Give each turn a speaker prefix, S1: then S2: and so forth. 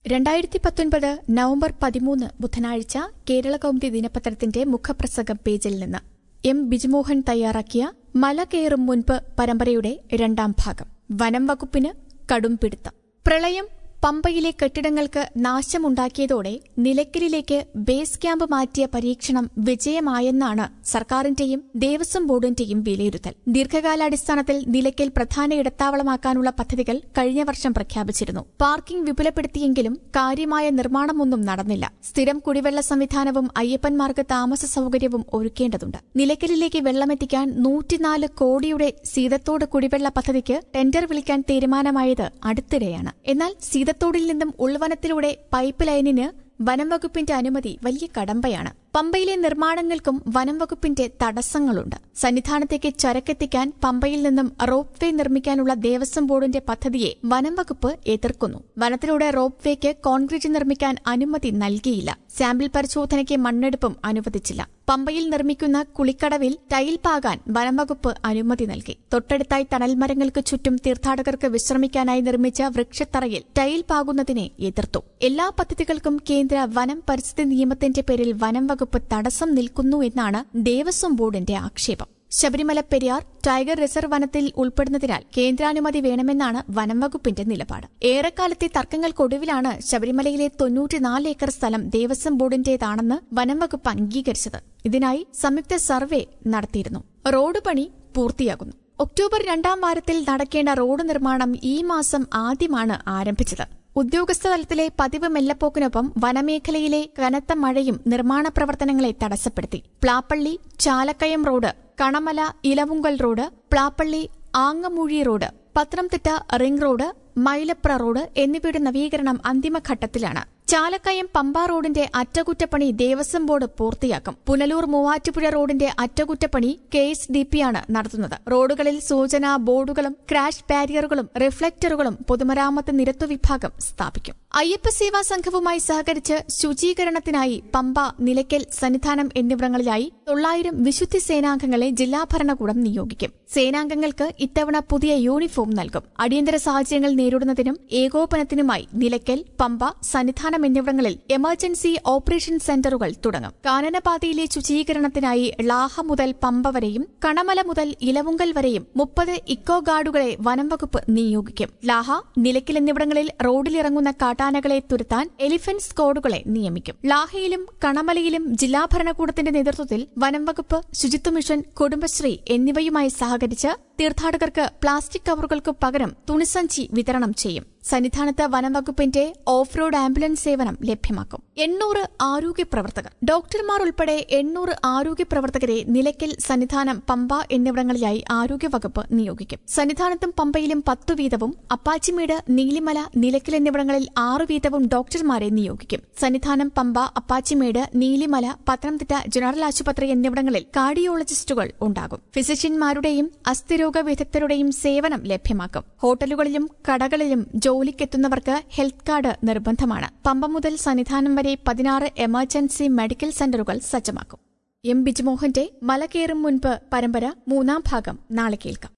S1: രണ്ടായിരത്തി പത്തൊൻപത് നവംബർ പതിമൂന്ന് ബുധനാഴ്ച കേരള കൗമുദി ദിനപത്രത്തിന്റെ മുഖപ്രസംഗം പേജിൽ നിന്ന് എം ബിജുമോഹൻ തയ്യാറാക്കിയ മല കയറും മുൻപ് പരമ്പരയുടെ രണ്ടാം ഭാഗം വനം വകുപ്പിന് കടും പിടുത്തം പ്രളയം പമ്പയിലെ കെട്ടിടങ്ങൾക്ക് നാശമുണ്ടാക്കിയതോടെ നിലയ്ക്കലിലേക്ക് ബേസ് ക്യാമ്പ് മാറ്റിയ പരീക്ഷണം വിജയമായെന്നാണ് സർക്കാരിന്റെയും ദേവസ്വം ബോർഡിന്റെയും വിലയിരുത്തൽ ദീർഘകാലാടിസ്ഥാനത്തിൽ നിലയ്ക്കൽ പ്രധാന ഇടത്താവളമാക്കാനുള്ള പദ്ധതികൾ കഴിഞ്ഞ വർഷം പ്രഖ്യാപിച്ചിരുന്നു പാർക്കിംഗ് വിപുലപ്പെടുത്തിയെങ്കിലും കാര്യമായ നിർമ്മാണമൊന്നും നടന്നില്ല സ്ഥിരം കുടിവെള്ള സംവിധാനവും അയ്യപ്പന്മാർക്ക് താമസ സൌകര്യവും ഒരുക്കേണ്ടതുണ്ട് നിലയ്ക്കലിലേക്ക് വെള്ളമെത്തിക്കാൻ നൂറ്റിനാല് കോടിയുടെ സീതത്തോട് കുടിവെള്ള പദ്ധതിക്ക് ടെൻഡർ വിളിക്കാൻ തീരുമാനമായത് അടുത്തിടെയാണ് എന്നാൽ സീതത്തോടിൽ നിന്നും ഉൾവനത്തിലൂടെ പൈപ്പ് ലൈനിന് വനം വകുപ്പിന്റെ അനുമതി വലിയ കടമ്പയാണ് പമ്പയിലെ നിർമ്മാണങ്ങൾക്കും വനം വകുപ്പിന്റെ തടസ്സങ്ങളുണ്ട് സന്നിധാനത്തേക്ക് ചരക്കെത്തിക്കാൻ പമ്പയിൽ നിന്നും റോപ്പ് വേ നിർമ്മിക്കാനുള്ള ദേവസ്വം ബോർഡിന്റെ പദ്ധതിയെ വനം വകുപ്പ് എതിർക്കുന്നു വനത്തിലൂടെ റോപ്പ് വേക്ക് കോൺക്രീറ്റ് നിർമ്മിക്കാൻ അനുമതി നൽകിയില്ല സാമ്പിൾ പരിശോധനയ്ക്ക് മണ്ണെടുപ്പും അനുവദിച്ചില്ല പമ്പയിൽ നിർമ്മിക്കുന്ന കുളിക്കടവിൽ ടൈൽ പാകാൻ വനംവകുപ്പ് അനുമതി നൽകി തൊട്ടടുത്തായി തണൽമരങ്ങൾക്ക് ചുറ്റും തീർത്ഥാടകർക്ക് വിശ്രമിക്കാനായി നിർമ്മിച്ച വൃക്ഷത്തറയിൽ ടൈൽ പാകുന്നതിനെ എതിർത്തു എല്ലാ പദ്ധതികൾക്കും കേന്ദ്ര വനം പരിസ്ഥിതി നിയമത്തിന്റെ പേരിൽ വനം വകുപ്പ് തടസ്സം നിൽക്കുന്നു എന്നാണ് ദേവസ്വം ബോർഡിന്റെ ആക്ഷേപം ശബരിമല പെരിയാർ ടൈഗർ റിസർവ് വനത്തിൽ ഉൾപ്പെടുന്നതിനാൽ കേന്ദ്രാനുമതി വേണമെന്നാണ് വനം വകുപ്പിന്റെ നിലപാട് ഏറെക്കാലത്തെ തർക്കങ്ങൾക്കൊടുവിലാണ് ശബരിമലയിലെ തൊണ്ണൂറ്റിനാല് ഏക്കർ സ്ഥലം ദേവസ്വം ബോർഡിന്റേതാണെന്ന് വനം വകുപ്പ് അംഗീകരിച്ചത് ഇതിനായി സംയുക്ത സർവേ നടത്തിയിരുന്നു റോഡ് പണി പൂർത്തിയാകുന്നു ഒക്ടോബർ രണ്ടാം വാരത്തിൽ നടക്കേണ്ട റോഡ് നിർമ്മാണം ഈ മാസം ആദ്യമാണ് ആരംഭിച്ചത് ഉദ്യോഗസ്ഥ തലത്തിലെ പതിവ് മെല്ലപ്പോക്കിനൊപ്പം വനമേഖലയിലെ കനത്ത മഴയും നിർമ്മാണ പ്രവർത്തനങ്ങളെ തടസ്സപ്പെടുത്തി പ്ലാപ്പള്ളി ചാലക്കയം റോഡ് കണമല ഇലവുങ്കൽ റോഡ് പ്ലാപ്പള്ളി ആങ്ങമൂഴി road Pathanamthitta ring road Mylapra road എന്നിവയുടെ നവീകരണം അന്തിമഘട്ടത്തിലാണ് ചാലക്കയം പമ്പ റോഡിന്റെ അറ്റകുറ്റപ്പണി ദേവസ്വം ബോർഡ് പൂർത്തിയാക്കും പുനലൂർ മൂവാറ്റുപുഴ റോഡിന്റെ അറ്റകുറ്റപ്പണി കെ എസ് ഡി പിയാണ് നടത്തുന്നത് റോഡുകളിൽ സൂചനാ ബോർഡുകളും ക്രാഷ് ബാരിയറുകളും റിഫ്ലക്ടറുകളും പൊതുമരാമത്ത് നിരത്തു വിഭാഗം സ്ഥാപിക്കും അയ്യപ്പ സേവാ സംഘവുമായി സഹകരിച്ച് ശുചീകരണത്തിനായി പമ്പ നിലയ്ക്കൽ സന്നിധാനം എന്നിവിടങ്ങളിലായി തൊള്ളായിരം വിശുദ്ധി സേനാംഗങ്ങളെ ജില്ലാ ഭരണകൂടം നിയോഗിക്കും സേനാംഗങ്ങൾക്ക് ഇത്തവണ പുതിയ യൂണിഫോം നൽകും അടിയന്തര സാഹചര്യങ്ങൾ നേരിടുന്നതിനും ഏകോപനത്തിനുമായി നിലയ്ക്കൽ പമ്പ സന്നിധാനം എന്നിവിടങ്ങളിൽ എമർജൻസി ഓപ്പറേഷൻ സെന്ററുകൾ തുടങ്ങും കാനനപാതയിലെ ശുചീകരണത്തിനായി ലാഹ മുതൽ പമ്പ വരെയും കണമല മുതൽ ഇലവുങ്കൽ വരെയും മുപ്പത് ഇക്കോ ഗാർഡുകളെ വനംവകുപ്പ് നിയോഗിക്കും ലാഹ നിലയ്ക്കൽ എന്നിവിടങ്ങളിൽ റോഡിലിറങ്ങുന്ന കാട്ടാനകളെ തുരത്താൻ എലിഫന്റ് സ്ക്വാഡുകളെ നിയമിക്കും ലാഹയിലും കണമലയിലും ജില്ലാ ഭരണകൂടത്തിന്റെ നേതൃത്വത്തിൽ വനംവകുപ്പ് ശുചിത്വ മിഷൻ കുടുംബശ്രീ എന്നിവയുമായി സഹകരിച്ച് തീർത്ഥാടകർക്ക് പ്ലാസ്റ്റിക് കവറുകൾക്ക് പകരം തുണിസഞ്ചി വിതരണം ചെയ്യും സന്നിധാനത്ത് വനംവകുപ്പിന്റെ ഓഫ് റോഡ് ആംബുലൻസ് സേവനം ലഭ്യമാക്കും എണ്ണൂറ് ആരോഗ്യ പ്രവർത്തകർ ഡോക്ടർമാർ ഉൾപ്പെടെ എണ്ണൂറ് ആരോഗ്യ പ്രവർത്തകരെ നിലയ്ക്കൽ സന്നിധാനം പമ്പ എന്നിവിടങ്ങളിലായി ആരോഗ്യവകുപ്പ് നിയോഗിക്കും സന്നിധാനത്തും പമ്പയിലും പത്തു വീതവും അപ്പാച്ചിമേട് നീലിമല നിലയ്ക്കൽ എന്നിവിടങ്ങളിൽ ആറ് വീതവും ഡോക്ടർമാരെ നിയോഗിക്കും സന്നിധാനം പമ്പ അപ്പാച്ചിമേട് നീലിമല പത്തനംതിട്ട ജനറൽ ആശുപത്രി എന്നിവിടങ്ങളിൽ കാർഡിയോളജിസ്റ്റുകൾ ഉണ്ടാകും ഫിസിഷ്യന്മാരുടെയും അസ്ഥിരോഗ വിദഗ്ധരുടെയും സേവനം ലഭ്യമാക്കും ഹോട്ടലുകളിലും കടകളിലും ജോലിക്കെത്തുന്നവർക്ക് ഹെൽത്ത് കാർഡ് നിർബന്ധമാണ് പമ്പ മുതൽ സന്നിധാനം വരെ പതിനാറ് എമർജൻസി മെഡിക്കൽ സെന്ററുകൾ സജ്ജമാക്കും എം ബിജുമോഹന്റെ മല കയറും മുൻപ് പരമ്പര മൂന്നാം ഭാഗം നാളെ കേൾക്കാം